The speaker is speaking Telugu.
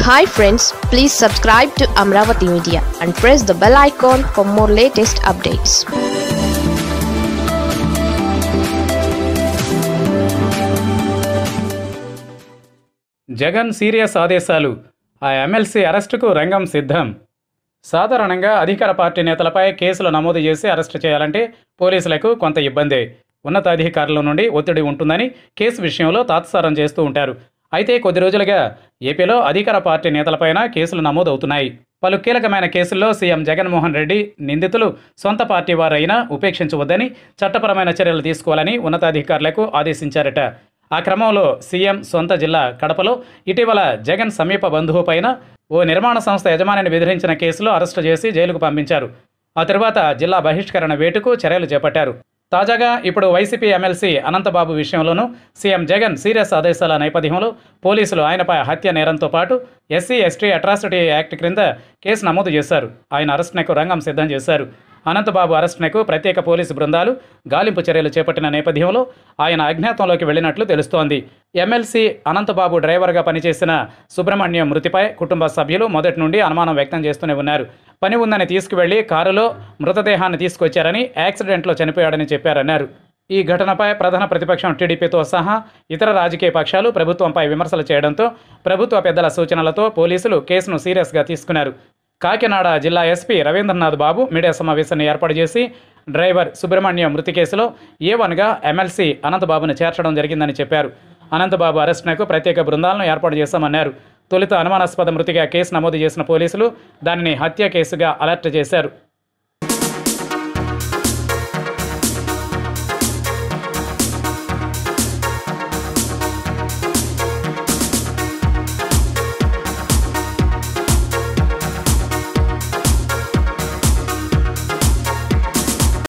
hi friends please subscribe to Amaravati media and press the bell icon for more latest updates Jagan serious ఆదేశాలు ఆ ఎమ్మెల్సీ అరెస్టుకు రంగం సిద్ధం సాధారణంగా అధికార పార్టీ నేతలపై కేసులు నమోదు చేసి అరెస్టు చేయాలంటే పోలీసులకు కొంత ఇబ్బందే ఉన్నతాధికారుల నుండి ఒత్తిడి ఉంటుందని కేసు విషయంలో తాత్సారం చేస్తూ ఉంటారు అయితే కొద్ది రోజులుగా ఏపీలో అధికార పార్టీ నేతలపైన కేసులు నమోదవుతున్నాయి పలు కీలకమైన కేసుల్లో సీఎం జగన్మోహన్ రెడ్డి నిందితులు సొంత పార్టీ వారైనా ఉపేక్షించవద్దని చట్టపరమైన చర్యలు తీసుకోవాలని ఉన్నతాధికారులకు ఆదేశించారట ఆ క్రమంలో సీఎం సొంత జిల్లా కడపలో ఇటీవల జగన్ సమీప బంధువు పైన ఓ నిర్మాణ సంస్థ యజమానిని బెదిరించిన కేసులో అరెస్టు చేసి జైలుకు పంపించారు ఆ తర్వాత జిల్లా బహిష్కరణ వేటుకు చర్యలు చేపట్టారు తాజాగా ఇప్పుడు వైసీపీ ఎమ్మెల్సీ అనంతబాబు విషయంలోనూ సీఎం జగన్ సీరియస్ ఆదేశాల నేపథ్యంలో పోలీసులు ఆయనపై హత్య నేరంతో పాటు ఎస్సీ ఎస్టీ అట్రాసిటీ యాక్ట్ క్రింద కేసు నమోదు చేశారు ఆయన అరెస్టునకు రంగం సిద్ధం చేశారు అనంతబాబు అరెస్టునకు ప్రత్యేక పోలీసు బృందాలు గాలింపు చర్యలు చేపట్టిన నేపథ్యంలో ఆయన అజ్ఞాతంలోకి వెళ్లినట్లు తెలుస్తోంది ఎమ్మెల్సీ అనంతబాబు డ్రైవర్గా పనిచేసిన సుబ్రహ్మణ్యం మృతిపై కుటుంబ సభ్యులు మొదటి నుండి అనుమానం వ్యక్తం చేస్తూనే ఉన్నారు పని ఉందని తీసుకువెళ్లి కారులో మృతదేహాన్ని తీసుకొచ్చారని యాక్సిడెంట్లో చనిపోయాడని చెప్పారన్నారు ఈ ఘటనపై ప్రధాన ప్రతిపక్షం టీడీపీతో సహా ఇతర రాజకీయ పక్షాలు ప్రభుత్వంపై విమర్శలు చేయడంతో ప్రభుత్వ పెద్దల సూచనలతో పోలీసులు కేసును సీరియస్గా తీసుకున్నారు కాకినాడ జిల్లా ఎస్పీ రవీంద్రనాథ్ బాబు మీడియా సమావేశాన్ని ఏర్పాటు చేసి డ్రైవర్ సుబ్రహ్మణ్యం మృతి కేసులో ఏ వన్గా ఎమ్మెల్సీ అనంతబాబును చేర్చడం జరిగిందని చెప్పారు అనంతబాబు అరెస్టునకు ప్రత్యేక బృందాలను ఏర్పాటు చేశామన్నారు తొలుత అనుమానాస్పద మృతిగా కేసు నమోదు చేసిన పోలీసులు దానిని హత్య కేసుగా అలర్ట్ చేశారు